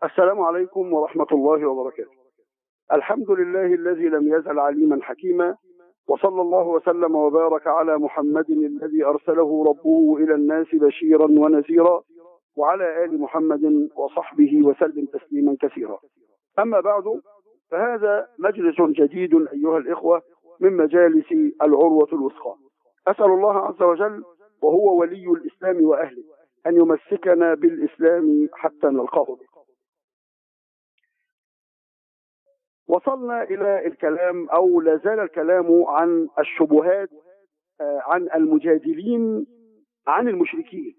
السلام عليكم ورحمة الله وبركاته الحمد لله الذي لم يزل عليما حكيما وصلى الله وسلم وبارك على محمد الذي أرسله ربه إلى الناس بشيرا ونذيرا وعلى آل محمد وصحبه وسلم تسليما كثيرا أما بعد فهذا مجلس جديد أيها الإخوة من مجالس العروة الوثقى أسأل الله عز وجل وهو ولي الإسلام وأهله أن يمسكنا بالإسلام حتى نلقاه به وصلنا إلى الكلام أو لا زال الكلام عن الشبهات عن المجادلين عن المشركين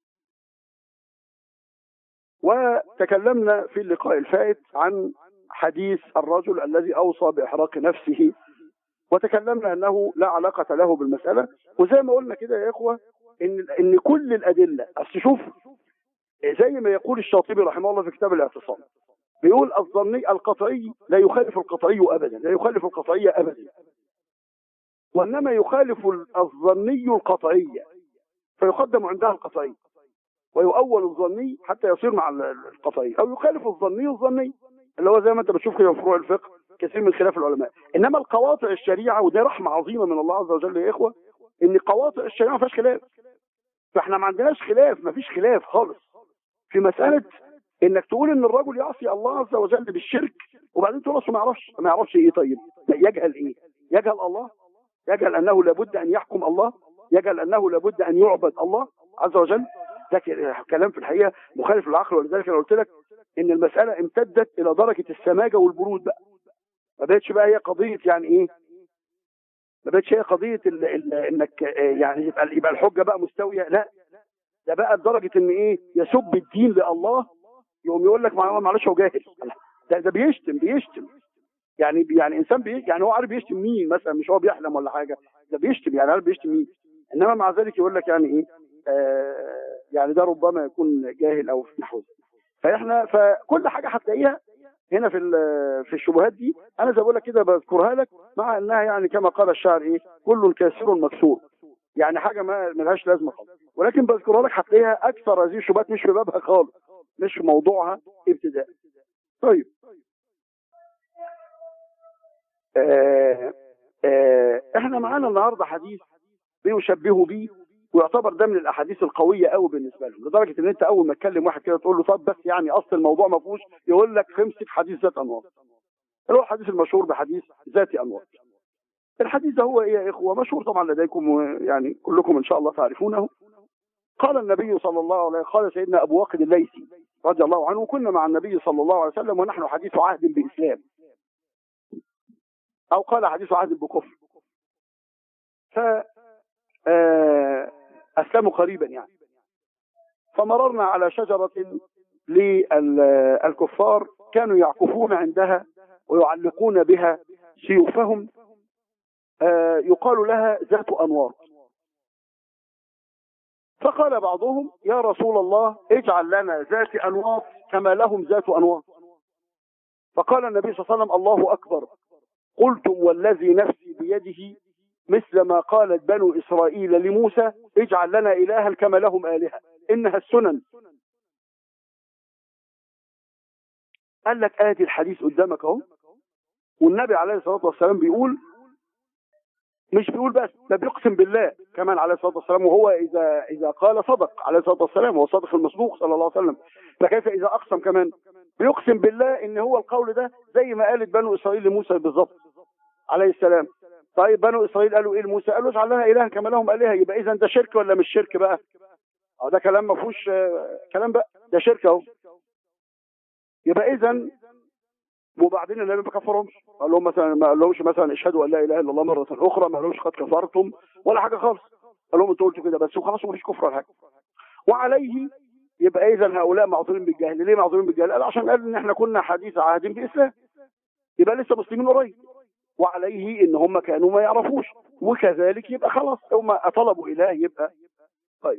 وتكلمنا في اللقاء الفائت عن حديث الرجل الذي أوصى بإحراق نفسه وتكلمنا أنه لا علاقة له بالمسألة وزي ما قلنا كده يا إخوة إن, إن كل الأدلة أصل شوف زي ما يقول الشاطبي رحمه الله في كتاب الاعتصام بيقول الظني القطعي لا يخالف القطعي ابدا لا يخالف القطعيه ابدا وانما يخالف الظني القطعيه فيقدم عندها القطعي ويؤول الظني حتى يصير مع القطعي او يخالف الظني الظني اللي هو زي ما انت بتشوف كده في فروع الفقه كثير من خلاف العلماء انما القواطع الشريعه وده رحمه عظيمه من الله عز وجل يا اخوه ان قواطع الشريعه ما فيهاش خلاف فاحنا ما عندناش خلاف ما فيش خلاف خالص في مساله انك تقول ان الرجل يعصي الله عز وجل بالشرك وبعدين تقول اصله ما يعرفش ما يعرفش ايه طيب يجهل ايه يجهل الله يجهل انه لابد ان يحكم الله يجهل انه لابد ان يعبد الله عز وجل ده كلام في الحقيقه مخالف للعقل ولذلك انا قلت لك ان المساله امتدت الى درجه السماجه والبرود بقى ما بقتش بقى هي قضيه يعني ايه ما بقتش هي قضيه ال ال انك يعني يبقى يبقى الحجه بقى مستويه لا ده بقى لدرجه ان ايه يسب الدين لله يقوم يقول لك معلش هو جاهل ده ده بيشتم بيشتم يعني يعني انسان بي يعني هو عارف بيشتم مين مثلا مش هو بيحلم ولا حاجه ده بيشتم يعني عارف بيشتم مين انما مع ذلك يقول لك يعني ايه آه يعني ده ربما يكون جاهل او في نحو فاحنا فكل حاجه هتلاقيها هنا في في الشبهات دي انا زي بقول لك كده بذكرها لك مع انها يعني كما قال الشاعر ايه كل كاسر مكسور يعني حاجه ما ملهاش لازمه خالص ولكن بذكرها لك هتلاقيها اكثر هذه الشبهات مش في بابها خالص مش في موضوعها ابتداء طيب آه آه احنا معانا النهارده حديث بيشبهوا بيه ويعتبر ده من الاحاديث القويه قوي بالنسبه لهم لدرجه ان انت اول ما تكلم واحد كده تقول له طب بس يعني اصل الموضوع ما فيهوش يقول لك امسك حديث ذات انواط اللي هو الحديث المشهور بحديث ذات انواط الحديث ده هو ايه يا اخوه مشهور طبعا لديكم ويعني كلكم ان شاء الله تعرفونه قال النبي صلى الله عليه قال سيدنا ابو واقد الليثي رضي الله عنه كنا مع النبي صلى الله عليه وسلم ونحن حديث عهد باسلام او قال حديث عهد بكفر ف اسلموا قريبا يعني فمررنا على شجره للكفار كانوا يعكفون عندها ويعلقون بها سيوفهم يقال لها ذات انوار فقال بعضهم يا رسول الله اجعل لنا ذات انواط كما لهم ذات انواط فقال النبي صلى الله عليه وسلم الله اكبر قلتم والذي نفسي بيده مثل ما قالت بنو اسرائيل لموسى اجعل لنا الها كما لهم الهه انها السنن قال لك ادي الحديث قدامك اهو والنبي عليه الصلاه والسلام بيقول مش بيقول بس ده بيقسم بالله كمان عليه الصلاه والسلام وهو اذا اذا قال صدق عليه الصلاه والسلام هو صادق المصدوق صلى الله عليه وسلم فكيف اذا اقسم كمان بيقسم بالله ان هو القول ده زي ما قالت بنو اسرائيل لموسى بالظبط عليه السلام طيب بنو اسرائيل قالوا ايه لموسى قالوا اجعل لنا الها كما لهم الهه يبقى اذا ده شرك ولا مش شرك بقى اه ده كلام ما فيهوش كلام بقى ده شرك اهو يبقى اذا وبعدين النبي ما كفرهمش قال لهم مثلا ما قالهمش مثلا اشهدوا ان لا اله الا الله مره اخرى ما قالهمش قد كفرتم ولا حاجه خالص قال لهم انتوا قلتوا كده بس وخلاص ومفيش كفر ولا حاجه وعليه يبقى اذا هؤلاء معذورين بالجهل ليه معذورين بالجهل قال عشان قال ان احنا كنا حديث عهد باسلام يبقى لسه مسلمين قريب وعليه ان هم كانوا ما يعرفوش وكذلك يبقى خلاص هم طلبوا اله يبقى طيب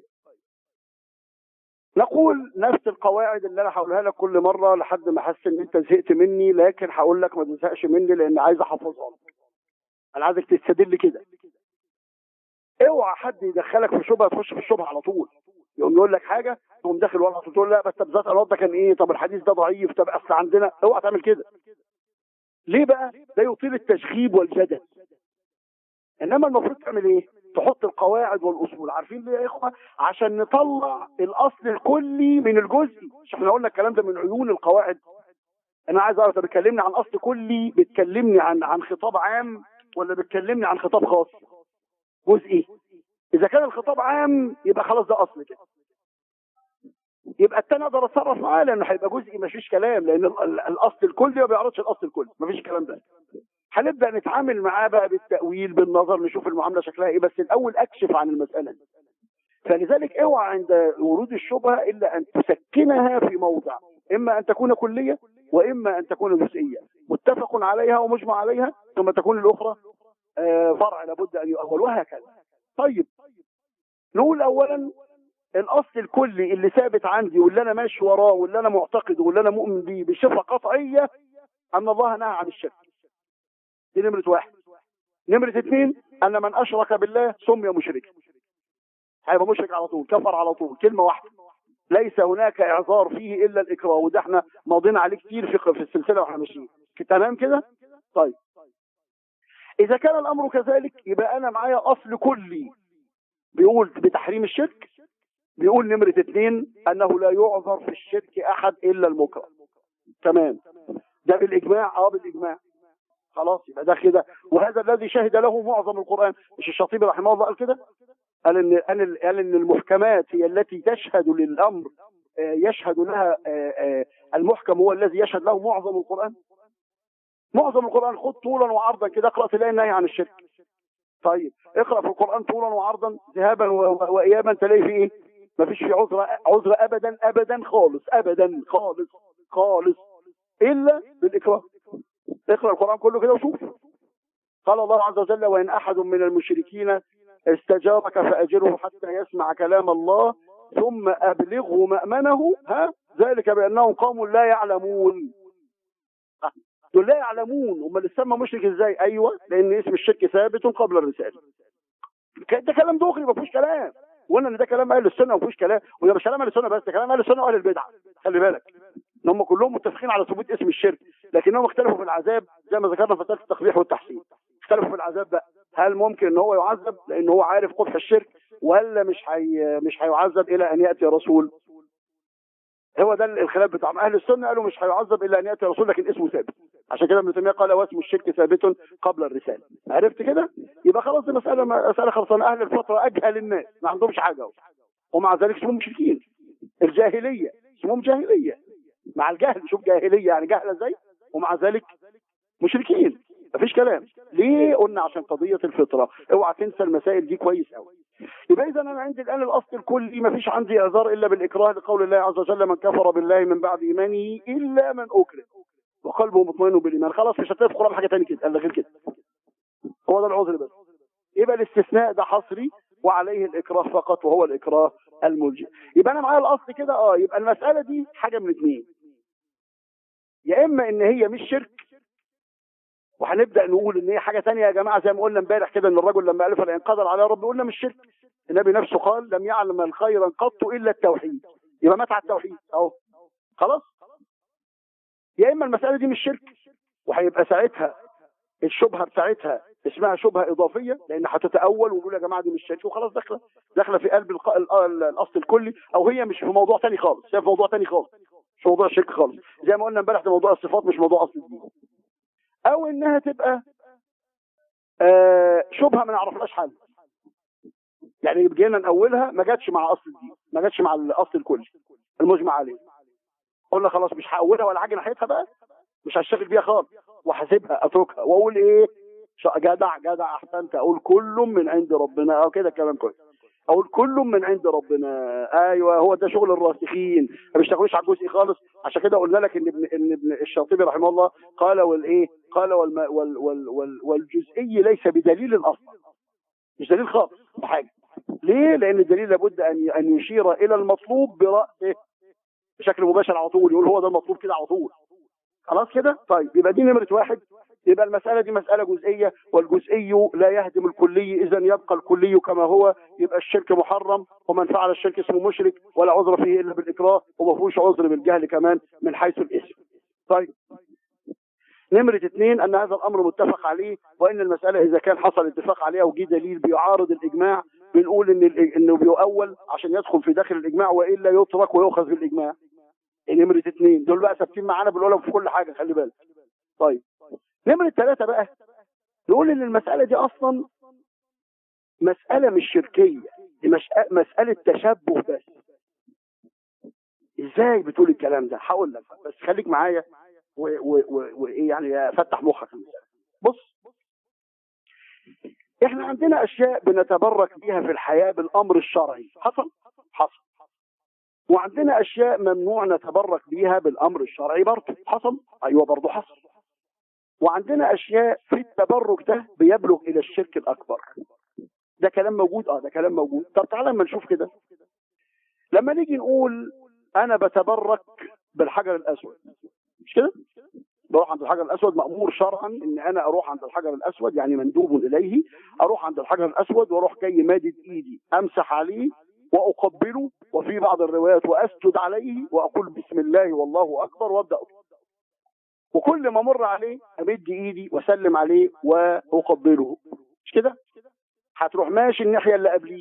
نقول نفس القواعد اللي انا هقولها لك كل مره لحد ما احس ان انت زهقت مني لكن هقول لك ما تزهقش مني لان عايز احفظها لك انا عايزك تستدل كده اوعى حد يدخلك في شبهه تخش في الشبهه على طول يقوم يقول لك حاجه تقوم داخل ورا تقول لا بس طب ذات الوضع ده كان ايه طب الحديث ده ضعيف طب اصل عندنا اوعى تعمل كده ليه بقى ده يطيل التشغيب والجدل انما المفروض تعمل ايه تحط القواعد والاصول عارفين ليه يا اخوه عشان نطلع الاصل الكلي من الجزئي مش احنا قلنا الكلام ده من عيون القواعد انا عايز اعرف بتكلمني عن اصل كلي بتكلمني عن عن خطاب عام ولا بتكلمني عن خطاب خاص جزئي اذا كان الخطاب عام يبقى خلاص ده اصل كده يبقى التاني اقدر اتصرف معاه لانه هيبقى جزئي مفيش كلام لان الاصل الكلي ما بيعرضش الاصل الكلي مفيش الكلام ده هنبدا نتعامل معاه بقى بالتاويل بالنظر نشوف المعامله شكلها ايه بس الاول اكشف عن المساله دي فلذلك اوعى عند ورود الشبهه الا ان تسكنها في موضع اما ان تكون كليه واما ان تكون جزئيه متفق عليها ومجمع عليها ثم تكون الاخرى فرع لابد ان يؤول وهكذا طيب نقول اولا الاصل الكلي اللي ثابت عندي واللي انا ماشي وراه واللي انا معتقده واللي انا مؤمن بيه بصفه قطعيه ان الله نهى عن الشرك دي نمرة واحد نمرة اثنين ان من اشرك بالله سمي مشركا هيبقى مشرك على طول كفر على طول كلمة واحدة ليس هناك اعذار فيه الا الاكراه وده احنا ماضينا عليه كتير في في السلسله واحنا ماشيين تمام كده طيب اذا كان الامر كذلك يبقى انا معايا اصل كلي بيقول بتحريم الشرك بيقول نمرة اثنين انه لا يعذر في الشرك احد الا المكره تمام ده بالاجماع اه بالاجماع خلاص يبقى ده كده وهذا الذي شهد له معظم القرآن مش الشاطبي رحمه الله قال كده قال ان قال قال ان المحكمات هي التي تشهد للامر يشهد لها المحكم هو الذي يشهد له معظم القرآن معظم القرآن خد طولا وعرضا كده اقرأ تلاقي النهي عن الشرك طيب اقرأ في القرآن طولا وعرضا ذهابا وإيابا تلاقي فيه ايه مفيش فيه عذر عذر ابدا ابدا خالص ابدا خالص خالص الا بالاكراه اقرا القران كله كده وشوف قال الله عز وجل وان احد من المشركين استجارك فاجره حتى يسمع كلام الله ثم ابلغه مامنه ها ذلك بانهم قوم لا يعلمون دول لا يعلمون هم اللي سمى مشرك ازاي ايوه لان اسم الشرك ثابت قبل الرساله ده كلام دغري ما فيهوش كلام وقلنا ان ده كلام اهل السنه ما فيهوش كلام وده مش كلام اهل السنه بس ده كلام اهل السنه واهل البدعه خلي بالك ان هم كلهم متفقين على ثبوت اسم الشرك لكنهم اختلفوا في العذاب زي ما ذكرنا في مساله التقبيح والتحسين اختلفوا في العذاب بقى هل ممكن ان هو يعذب لان هو عارف قبح الشرك ولا مش حي... مش هيعذب الى ان ياتي رسول هو ده الخلاف بتاعهم اهل السنه قالوا مش هيعذب الا ان ياتي رسول لكن اسمه ثابت عشان كده ابن تيميه قال واسم الشرك ثابت قبل الرساله عرفت كده يبقى خلاص دي مساله مساله خلصانه اهل الفتره اجهل الناس ما عندهمش حاجه ومع ذلك اسمهم مشركين الجاهليه اسمهم جاهليه مع الجهل شوف جاهليه يعني جهله ازاي ومع ذلك مشركين مفيش كلام ليه قلنا عشان قضيه الفطره اوعى تنسى المسائل دي كويس قوي يبقى اذا انا عندي الان الاصل الكلي مفيش عندي اعذار الا بالاكراه لقول الله عز وجل من كفر بالله من بعد ايمانه الا من اكره وقلبه مطمئن بالايمان خلاص مش هتلاقي في القران حاجه ثانيه كده الا غير كده هو ده العذر بس يبقى الاستثناء ده حصري وعليه الاكراه فقط وهو الاكراه الملجئ يبقى انا معايا الاصل كده اه يبقى المساله دي حاجه من اثنين يا اما ان هي مش شرك وهنبدا نقول ان هي حاجه ثانيه يا جماعه زي ما قلنا امبارح كده ان الرجل لما الف لان قدر على رب قلنا مش شرك النبي نفسه قال لم يعلم الخير قط الا التوحيد يبقى مات على التوحيد اهو خلاص يا اما المساله دي مش شرك وهيبقى ساعتها الشبهه بتاعتها اسمها شبهه اضافيه لان هتتاول ونقول يا جماعه دي مش شرك وخلاص داخله داخله في قلب الق... الاصل الكلي او هي مش في موضوع ثاني خالص هي في موضوع ثاني خالص مش موضوع الشرك خالص زي ما قلنا امبارح ده موضوع الصفات مش موضوع اصل الدين او انها تبقى آه شبهه ما نعرفلهاش حل يعني جينا نأولها ما جاتش مع اصل الدين ما جاتش مع الاصل الكلي المجمع عليه قلنا خلاص مش هأولها ولا حاجه ناحيتها بقى مش هشتغل بيها خالص وهسيبها اتركها واقول ايه جدع جدع احسنت اقول كل من عند ربنا او كده كلام كويس اقول كل من عند ربنا ايوه هو ده شغل الراسخين ما بيشتغلوش على الجزء خالص عشان كده قلنا لك ان ابن ان ابن الشاطبي رحمه الله قال والايه قال والم وال وال وال والجزئي ليس بدليل اصلا مش دليل خالص بحاجه ليه لان الدليل لابد ان ان يشير الى المطلوب براسه بشكل مباشر على طول يقول هو ده المطلوب كده على طول خلاص كده طيب يبقى دي نمره واحد يبقى المسألة دي مسألة جزئية والجزئي لا يهدم الكلي إذا يبقى الكلي كما هو يبقى الشرك محرم ومن فعل الشرك اسمه مشرك ولا عذر فيه إلا بالإكراه وما فيهوش عذر بالجهل كمان من حيث الاسم طيب نمرة اثنين أن هذا الأمر متفق عليه وإن المسألة إذا كان حصل اتفاق عليها وجي دليل بيعارض الإجماع بنقول إن الإج- إنه بيؤول عشان يدخل في داخل الإجماع وإلا يترك ويؤخذ بالإجماع نمرة اثنين دول بقى ثابتين معانا بنقولهم في كل حاجة خلي بالك طيب نمرة ثلاثة بقى نقول إن المسألة دي أصلا مسألة مش شركية دي مش مسألة تشبه بس ازاي بتقول الكلام ده هقول لك بس خليك معايا وايه و... و... وإيه يعني فتح مخك بص احنا عندنا اشياء بنتبرك بيها في الحياة بالامر الشرعي حصل حصل وعندنا اشياء ممنوع نتبرك بيها بالامر الشرعي برضه حصل ايوه برضه حصل وعندنا اشياء في التبرك ده بيبلغ الى الشرك الاكبر ده كلام موجود اه ده كلام موجود طب تعالى اما نشوف كده لما نيجي نقول انا بتبرك بالحجر الاسود مش كده بروح عند الحجر الاسود مامور شرعا ان انا اروح عند الحجر الاسود يعني مندوب اليه اروح عند الحجر الاسود واروح جاي مادد ايدي امسح عليه واقبله وفي بعض الروايات واسجد عليه واقول بسم الله والله اكبر وابدا وكل ما امر عليه امد ايدي واسلم عليه واقبله مش كده هتروح ماشي الناحيه اللي قبليه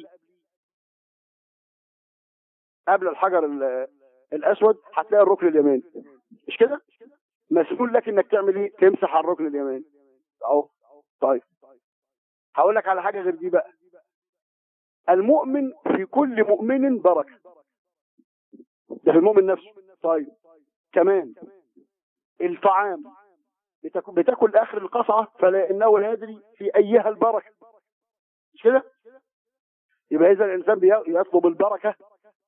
قبل الحجر ال- الاسود هتلاقي الركن اليماني مش كده مسؤول لك انك تعمل ايه تمسح على الركن اليماني اهو طيب هقول لك على حاجه غير دي بقى المؤمن في كل مؤمن بركه ده في المؤمن نفسه طيب كمان الطعام بتاكل, بتاكل اخر القصعه فلا انه لا يدري في ايها البركه مش كده يبقى اذا الانسان بي- يطلب البركه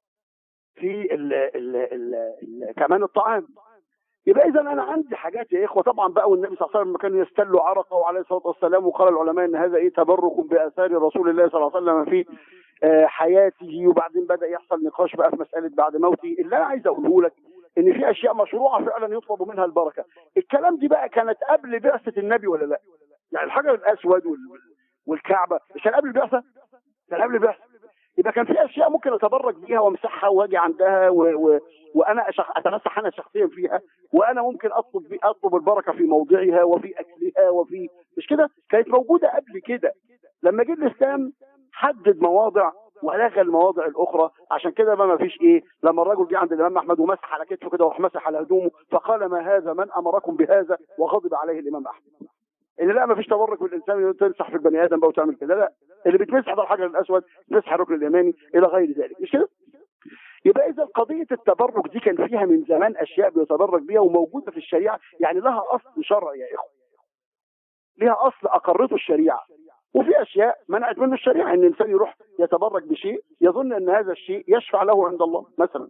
في ال ال ال ال كمان الطعام يبقى اذا انا عندي حاجات يا اخوه طبعا بقى والنبي صلى الله عليه وسلم كان يستل عرقه عليه الصلاه والسلام وقال العلماء ان هذا ايه تبرك باثار رسول الله صلى الله عليه وسلم في آه، حياته وبعدين بدا يحصل نقاش بقى في مساله بعد موته اللي انا عايز اقوله لك ان في اشياء مشروعه فعلا يطلب منها البركه الكلام دي بقى كانت قبل بعثه النبي ولا لا يعني الحجر الاسود وال- والكعبه مش كان قبل البعثه كان قبل البعثه يبقى كان في اشياء ممكن اتبرك بيها وامسحها واجي عندها و... و... وانا أشخ... اتمسح انا شخصيا فيها وانا ممكن اطلب بي... اطلب البركه في موضعها وفي اكلها وفي مش كده كانت موجوده قبل كده لما جه الاسلام حدد مواضع ولغى المواضع الاخرى عشان كده بقى ما فيش ايه لما الرجل جه عند الامام احمد ومسح على كتفه كده وراح مسح على هدومه فقال ما هذا من امركم بهذا وغضب عليه الامام احمد ان لا ما فيش تبرك بالانسان تمسح في البني ادم بقى وتعمل كده لا اللي بتمسح ده الحجر الاسود تمسح الركن اليماني الى غير ذلك مش كده يبقى اذا قضيه التبرك دي كان فيها من زمان اشياء بيتبرك بيها وموجوده في الشريعه يعني لها اصل شرعي يا اخوه لها اصل اقرته الشريعه وفي اشياء منعت منه الشريعه ان الانسان يروح يتبرك بشيء يظن ان هذا الشيء يشفع له عند الله مثلا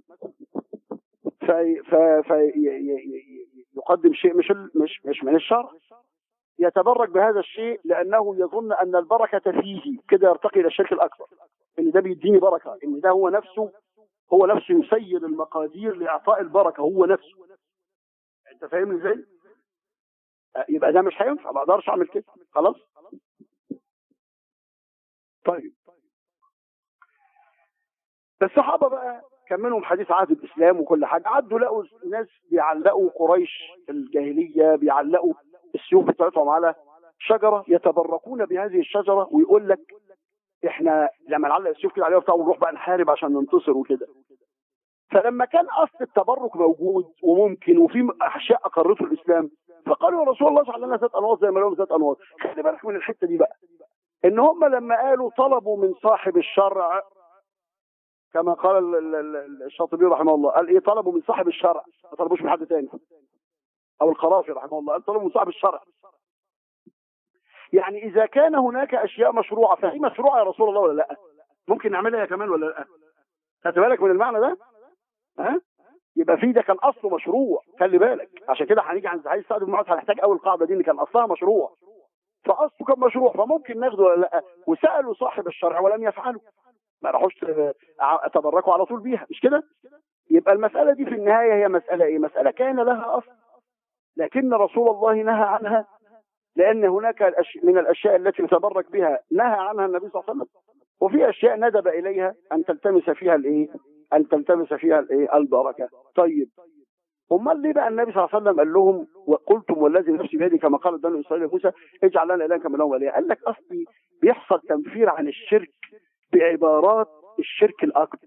في ف ف ي- ي- ي- يقدم شيء مش ال- مش مش من الشرع يتبرك بهذا الشيء لانه يظن ان البركه فيه كده يرتقي الى الشرك الاكبر ان ده بيديني بركه ان ده هو نفسه هو نفسه يسير المقادير لاعطاء البركه هو نفسه انت فاهمني ازاي؟ آه، يبقى ده مش هينفع ما اقدرش اعمل كده خلاص طيب الصحابه بقى كان منهم حديث عهد الاسلام وكل حاجه عدوا لقوا ناس بيعلقوا قريش الجاهليه بيعلقوا السيوف بتاعتهم على شجره يتبركون بهذه الشجره ويقول لك احنا لما نعلق السيوف كده عليها وبتاع ونروح بقى نحارب عشان ننتصر وكده فلما كان اصل التبرك موجود وممكن وفي اشياء اقرته الاسلام فقالوا يا رسول الله اجعل لنا ذات انواط زي ما لهم ذات انواط خلي بالك من الحته دي بقى ان هم لما قالوا طلبوا من صاحب الشرع كما قال ال- ال- ال- الشاطبي رحمه الله قال ايه طلبوا من صاحب الشرع ما طلبوش من حد تاني او القرافي رحمه الله قال طلبوا من صاحب الشرع يعني اذا كان هناك اشياء مشروعه فهي مشروعه يا رسول الله ولا لا ممكن نعملها كمان ولا لا خدت بالك من المعنى ده ها يبقى في ده كان اصله مشروع خلي بالك عشان كده هنيجي عند حديث سعد بن معاذ هنحتاج اول قاعده دي ان كان اصلها مشروع فاصله كان مشروع فممكن ناخده ولا لا وسالوا صاحب الشرع ولم يفعلوا ما راحوش ت- تبركوا على طول بيها مش كده يبقى المساله دي في النهايه هي مساله ايه مساله كان لها اصل لكن رسول الله نهى عنها لان هناك الأش- من الاشياء التي يتبرك بها نهى عنها النبي صلى الله عليه وسلم وفي اشياء ندب اليها ان تلتمس فيها الايه ان تلتمس فيها الايه البركه طيب امال ليه بقى النبي صلى الله عليه وسلم قال لهم وقلتم والذي نفسي بيدي كما قال بنو اسرائيل لموسى اجعل لنا الها كما لهم الهه قال لك اصلي بيحصل تنفير عن الشرك بعبارات الشرك الاكبر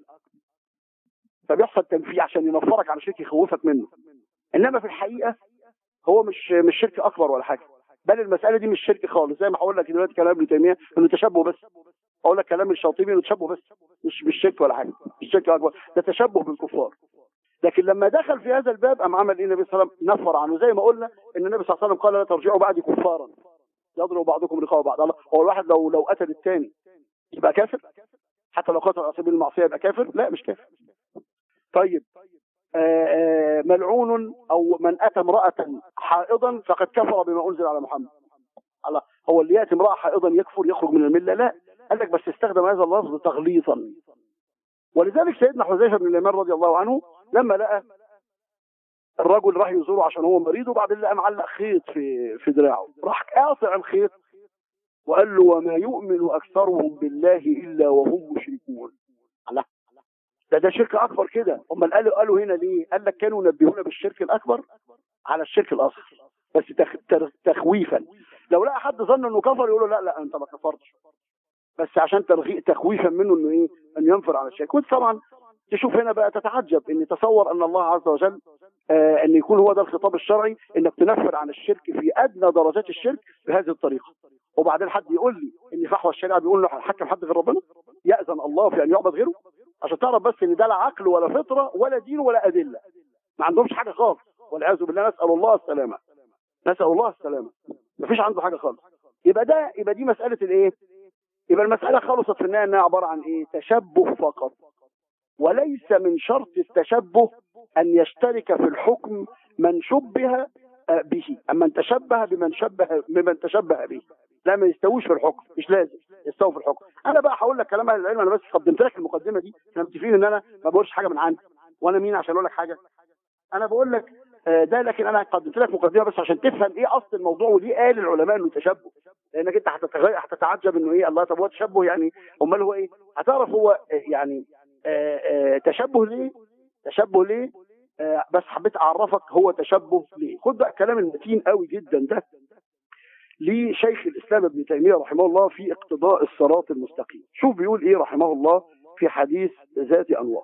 فبيحصل تنفير عشان ينفرك عن الشرك يخوفك منه انما في الحقيقه هو مش مش شرك اكبر ولا حاجه بل المساله دي مش شرك خالص زي ما هقول لك دلوقتي كلام ابن تيميه انه تشبه بس اقول لك كلام الشاطبي انه تشبه بس مش مش شرك ولا حاجه مش شرك اكبر ده تشبه بالكفار لكن لما دخل في هذا الباب قام عمل ايه النبي صلى الله عليه وسلم نفر عنه زي ما قلنا ان النبي صلى الله عليه وسلم قال لا ترجعوا بعدي كفارا يضرب بعضكم رقاب بعض الله هو الواحد لو لو قتل الثاني يبقى كافر حتى لو قتل على سبيل المعصيه يبقى كافر لا مش كافر طيب آه، آه، ملعون او من اتى امراه حائضا فقد كفر بما انزل على محمد الله هو اللي ياتي امراه حائضا يكفر يخرج من المله لا قال لك بس استخدم هذا اللفظ تغليظا ولذلك سيدنا حذيفه بن اليمان رضي الله عنه لما لقى الرجل راح يزوره عشان هو مريض وبعدين لقى معلق خيط في في دراعه راح قاطع الخيط وقال له وما يؤمن اكثرهم بالله الا وهم مشركون الله ده ده شرك اكبر كده امال قالوا قالوا هنا ليه قال لك كانوا ينبهون بالشرك الاكبر على الشرك الاصغر بس تخ... تر- تخويفا لو لقى حد ظن انه كفر يقول له لا لا انت ما كفرتش بس عشان ترغي... تخويفا منه انه ايه ان ينفر على الشرك وانت طبعا تشوف هنا بقى تتعجب ان تصور ان الله عز وجل آه ان يكون هو ده الخطاب الشرعي انك تنفر عن الشرك في ادنى درجات الشرك بهذه الطريقه وبعدين حد يقول لي ان فحوى الشريعه بيقول له حكم حد غير ربنا ياذن الله في ان يعبد غيره عشان تعرف بس ان ده لا عقل ولا فطره ولا دين ولا ادله ما عندهمش حاجه خالص والعياذ بالله نسال الله السلامه نسال الله السلامه ما فيش عنده حاجه خالص يبقى ده يبقى دي مساله الايه يبقى المساله خلصت في النهايه انها عباره عن ايه تشبه فقط وليس من شرط التشبه ان يشترك في الحكم من شبه آه، به اما من تشبه بمن شبه بمن تشبه به لا ما يستووش في الحكم مش لازم يستووا في الحكم انا بقى هقول لك كلام اهل العلم انا بس قدمت لك المقدمه دي احنا متفقين ان انا ما بقولش حاجه من عندي وانا مين عشان اقول لك حاجه انا بقول لك آه، ده لكن انا قدمت لك مقدمه بس عشان تفهم ايه اصل الموضوع وليه قال العلماء انه تشبه لانك انت هتتغ- هتتعجب انه ايه الله طب هو تشبه يعني امال هو ايه هتعرف هو آه، يعني آه، آه، تشبه ليه تشبه ليه آه، بس حبيت اعرفك هو تشبه ليه خد بقى الكلام المتين قوي جدا ده لشيخ الاسلام ابن تيميه رحمه الله في اقتضاء الصراط المستقيم شوف بيقول ايه رحمه الله في حديث ذات انواط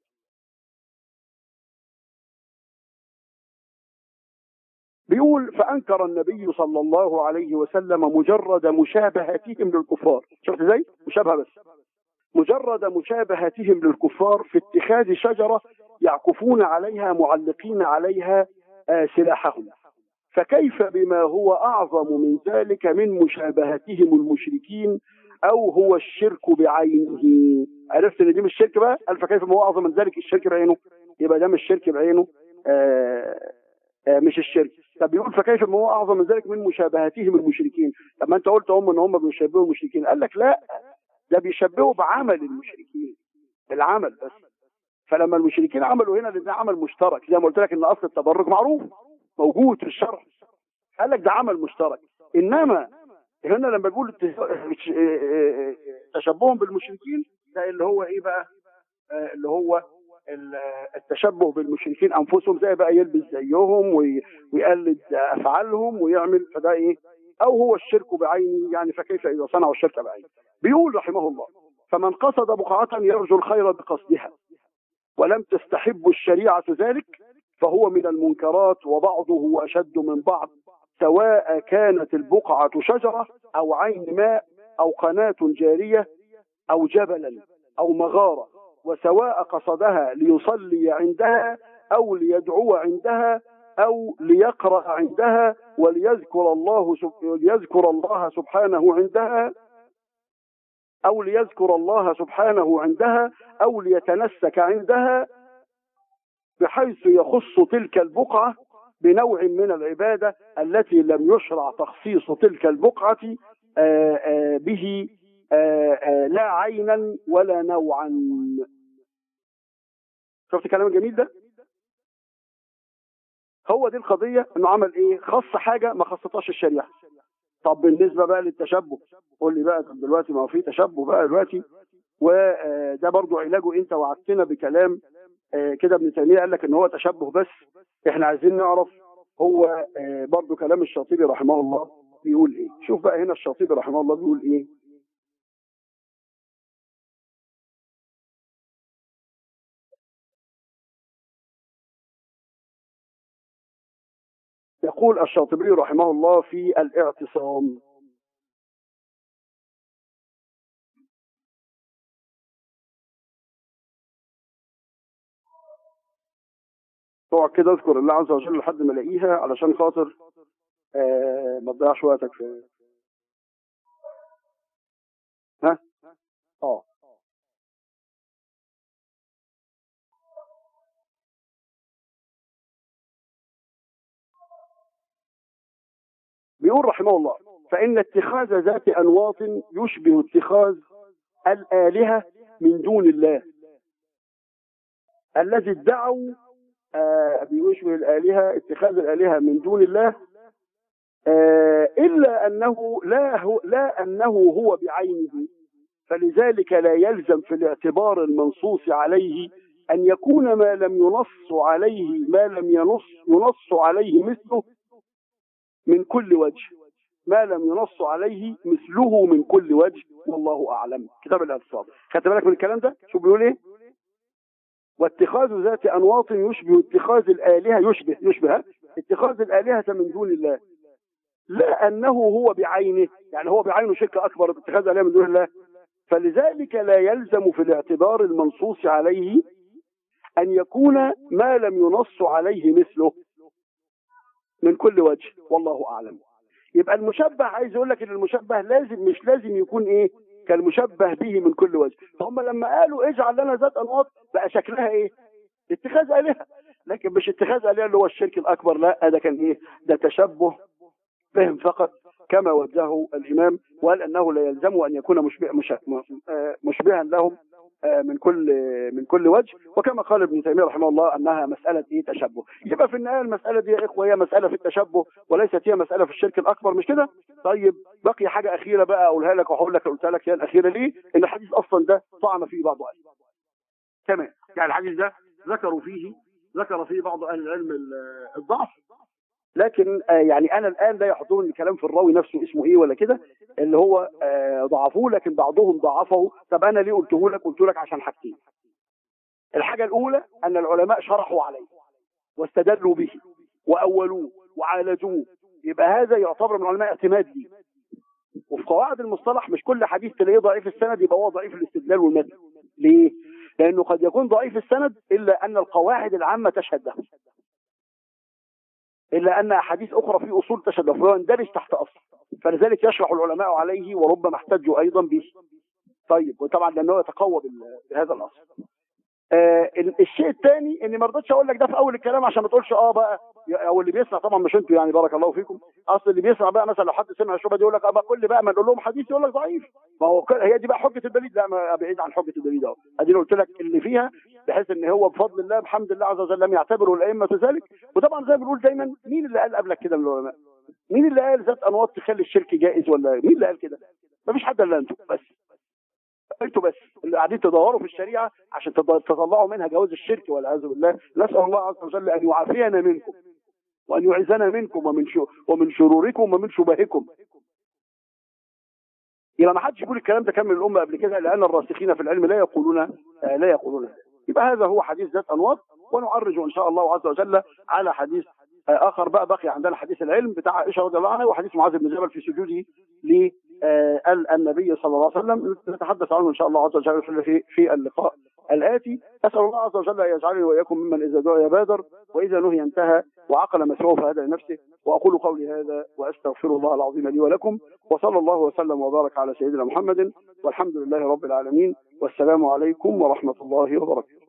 بيقول فانكر النبي صلى الله عليه وسلم مجرد مشابهتهم للكفار شفت ازاي مشابهه بس مجرد مشابهتهم للكفار في اتخاذ شجره يعكفون عليها معلقين عليها آه، سلاحهم فكيف بما هو اعظم من ذلك من مشابهتهم المشركين او هو الشرك بعينه عرفت ان دي مش شرك بقى قال فكيف ما هو اعظم من ذلك الشرك بعينه يبقى ده مش شرك بعينه آه آه مش الشرك طب بيقول فكيف ما هو اعظم من ذلك من مشابهتهم المشركين طب ما انت قلت هم ان هم بيشبهوا المشركين قال لك لا ده بيشبهوا بعمل المشركين بالعمل بس فلما المشركين عملوا هنا لان ده عمل مشترك زي ما قلت لك ان اصل التبرك معروف موجود في الشرع قال لك ده عمل مشترك انما هنا لما بيقول الت- تشبههم بالمشركين ده اللي هو ايه بقى آه، اللي هو ال- التشبه بالمشركين انفسهم زي بقى يلبس زيهم وي- ويقلد افعالهم ويعمل فده ايه او هو الشرك بعينه يعني فكيف اذا صنعوا الشرك بعينه بيقول رحمه الله فمن قصد بقعة يرجو الخير بقصدها ولم تستحب الشريعة ذلك فهو من المنكرات وبعضه أشد من بعض سواء كانت البقعة شجرة أو عين ماء أو قناة جارية أو جبلا أو مغارة وسواء قصدها ليصلي عندها أو ليدعو عندها أو ليقرأ عندها وليذكر الله سب... ليذكر الله سبحانه عندها أو ليذكر الله سبحانه عندها أو ليتنسك عندها بحيث يخص تلك البقعة بنوع من العبادة التي لم يشرع تخصيص تلك البقعة آه، آه، به آه، آه، لا عينا ولا نوعا شفت الكلام الجميل ده هو دي القضية انه عمل ايه خص حاجة ما خصتهاش الشريعة طب بالنسبه بقى للتشبه قول لي بقى طب دلوقتي ما هو في تشبه بقى دلوقتي وده برضو علاجه انت وعدتنا بكلام آه، كده ابن تيميه قال لك ان هو تشبه بس احنا عايزين نعرف هو آه، برضو كلام الشاطبي رحمه الله بيقول ايه شوف بقى هنا الشاطبي رحمه الله بيقول ايه يقول الشاطبي رحمه الله في الاعتصام تقعد كده اذكر الله عز وجل لحد ما الاقيها علشان خاطر آه ما تضيعش وقتك في ها اه بيقول رحمه الله فإن اتخاذ ذات أنواط يشبه اتخاذ الآلهة من دون الله الذي ادعوا آه بيشبه الآلهة اتخاذ الآلهة من دون الله آه إلا أنه لا هو لا أنه هو بعينه فلذلك لا يلزم في الاعتبار المنصوص عليه أن يكون ما لم ينص عليه ما لم ينص ينص عليه مثله من كل وجه ما لم ينص عليه مثله من كل وجه والله أعلم كتاب الاعتصام خدت بالك من الكلام ده شو بيقول ايه واتخاذ ذات أنواط يشبه اتخاذ الآلهة يشبه يشبه اتخاذ الآلهة من دون الله لا أنه هو بعينه يعني هو بعينه شرك أكبر باتخاذ الآلهة من دون الله فلذلك لا يلزم في الاعتبار المنصوص عليه أن يكون ما لم ينص عليه مثله من كل وجه والله أعلم يبقى المشبه عايز يقول لك ان المشبه لازم مش لازم يكون ايه كالمشبه به من كل وجه فهم لما قالوا اجعل لنا ذات انواط بقى شكلها ايه اتخاذ الهه لكن مش اتخاذ الهه اللي هو الشرك الاكبر لا ده كان ايه ده تشبه فهم فقط كما وجهه الامام وقال انه لا يلزم ان يكون مشبه مش مشبها لهم من كل من كل وجه وكما قال ابن تيميه رحمه الله انها مساله ايه تشبه يبقى في النهايه المساله دي يا اخوه هي مساله في التشبه وليست هي مساله في الشرك الاكبر مش كده طيب بقي حاجه اخيره بقى اقولها لك وهقول لك قلت لك هي الاخيره ليه ان الحديث اصلا ده طعن فيه بعض اهل تمام يعني الحديث ده ذكروا فيه ذكر فيه بعض اهل العلم الضعف لكن آه يعني انا الان لا يحضرني الكلام في الراوي نفسه اسمه ايه ولا كده اللي هو آه ضعفوه لكن بعضهم ضعفه طب انا ليه قلته لك قلت لك عشان حاجتين الحاجه الاولى ان العلماء شرحوا عليه واستدلوا به واولوه وعالجوه يبقى هذا يعتبر من العلماء اعتماد ليه وفي قواعد المصطلح مش كل حديث تلاقيه ضعيف السند يبقى هو ضعيف الاستدلال والمتن ليه؟ لانه قد يكون ضعيف السند الا ان القواعد العامه تشهد له إلا أن أحاديث أخرى في أصول تشبه فهو يندرج تحت أصل فلذلك يشرح العلماء عليه وربما احتجوا أيضا به طيب وطبعا لأنه يتقوى بهذا الأصل آه الشيء الثاني اني ما رضيتش اقول لك ده في اول الكلام عشان ما تقولش اه بقى او اللي بيسمع طبعا مش انتوا يعني بارك الله فيكم اصل اللي بيسمع بقى مثلا لو حد سمع الشبهه دي يقول لك ابقى كل بقى ما نقول لهم حديث يقول لك ضعيف ما هو هي دي بقى حجه الدليل لا ما بعيد عن حجه الدليل اهو ادي قلت لك اللي فيها بحيث ان هو بفضل الله بحمد الله عز وجل لم يعتبروا الائمه ذلك وطبعا زي ما بنقول دايما مين اللي قال قبلك كده من العلماء مين اللي قال ذات انواط تخلي الشرك جائز ولا مين اللي قال كده مفيش حد الا انتوا بس انتوا بس اللي قاعدين تدوروا في الشريعه عشان تطلعوا منها جواز الشرك والعياذ بالله نسال الله عز وجل ان يعافينا منكم وان يعيذنا منكم ومن شو ومن شروركم ومن شبهكم يبقى ما حدش يقول الكلام ده كان من الامه قبل كده لان الراسخين في العلم لا يقولون آه لا يقولون يبقى هذا هو حديث ذات انواط ونعرج ان شاء الله عز وجل على حديث آه اخر بقى بقي عندنا حديث العلم بتاع عائشه رضي الله عنها وحديث معاذ بن جبل في سجوده ل النبي صلى الله عليه وسلم نتحدث عنه ان شاء الله عز وجل في في اللقاء الاتي اسال الله عز وجل ان يجعلني واياكم ممن اذا دعي بادر واذا نهي انتهى وعقل مسعوه فهدى لنفسه واقول قولي هذا واستغفر الله العظيم لي ولكم وصلى الله وسلم وبارك على سيدنا محمد والحمد لله رب العالمين والسلام عليكم ورحمه الله وبركاته